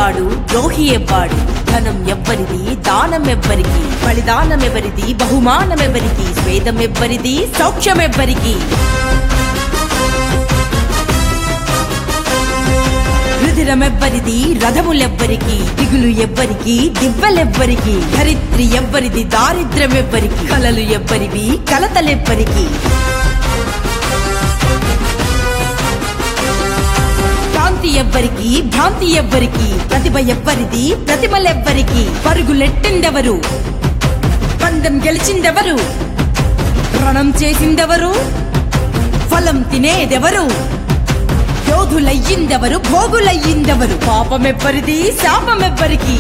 ఎవ్వాడు ద్రోహి ఎవ్వాడు ధనం ఎవ్వరిది దానం ఎవ్వరికి బలిదానం ఎవరిది బహుమానం ఎవరికి స్వేదం ఎవ్వరిది సౌఖ్యం ఎవ్వరికి రుధిరమెవ్వరిది రథములెవ్వరికి దిగులు ఎవ్వరికి దివ్వెలెవ్వరికి ధరిత్రి ఎవ్వరిది దారిద్ర్యం ఎవ్వరికి కలలు ఎవ్వరివి కలతలెవ్వరికి కాంతి ఎవ్వరికి భ్రాంతి ఎవ్వరికి ప్రతిభ ఎవ్వరిది ప్రతిమలెవ్వరికి పరుగులెట్టిందెవరు పందెం గెలిచిందెవరు రణం చేసిందెవరు ఫలం తినేదెవరు యోధులయ్యిందెవరు భోగులయ్యిందెవరు పాపమెవ్వరిది శాపమెవ్వరికి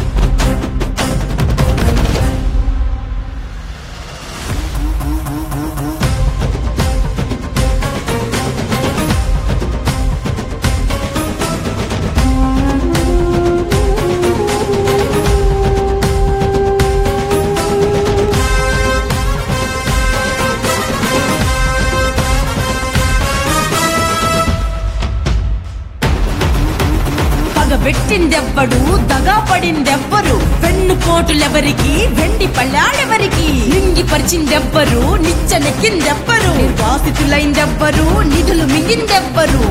పగబెట్టిందెవ్వడు దగా పడిందెవ్వరు వెన్ను కోటులెవరికి వెండి పళ్ళాడెవరికి నింగి పరిచిందెవ్వరు నిచ్చనెక్కిందెవ్వరు నిర్వాసితులైందెవ్వరు నిధులు మింగిందెవ్వరు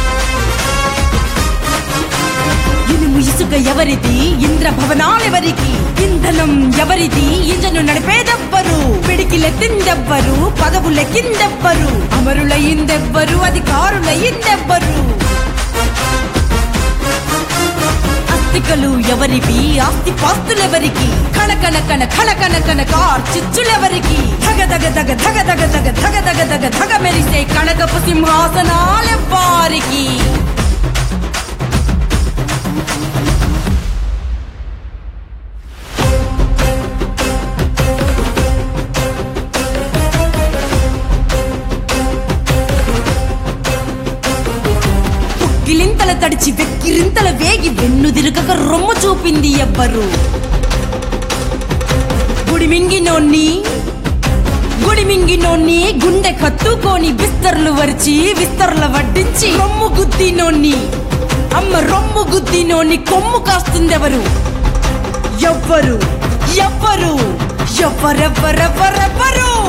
ఇనుము ఇసుక ఎవరిది ఇంద్ర భవనాలెవరికి ఇంధనం ఎవరిది ఇంజను నడిపేదెవ్వరు పిడికిలెత్తిందెవ్వరు పదవులెక్కిందెవ్వరు అమరులయ్యిందెవ్వరు అధికారులయ్యిందెవ్వరు అస్తికలు ఎవరివి ఆస్తి పాస్తులెవరికి కణ కణ కణ కణ కణ కణ కార్ చిచ్చులెవరికి ధగ ధగ ధగ ధగ ధగ ధగ ధగ ధగ ధగ ధగ మెరిసే కనకపు సింహాసనాలెవ్వారికి గిలింతల తడిచి వెక్కిరింతల వేగి వెన్ను తిరగక రొమ్ము చూపింది ఎవ్వరు గుడిమింగినోన్ని గుడిమింగినోన్ని గుండె కత్తుకొని విస్తర్లు వరిచి విస్తర్ల వడ్డించి రొమ్ము గుద్దినోన్ని అమ్మ రొమ్ము గుద్దినోన్ని కొమ్ము కాస్తుందెవరు ఎవ్వరు ఎవ్వరు ఎవ్వరెవ్వరెవ్వరెవ్వరు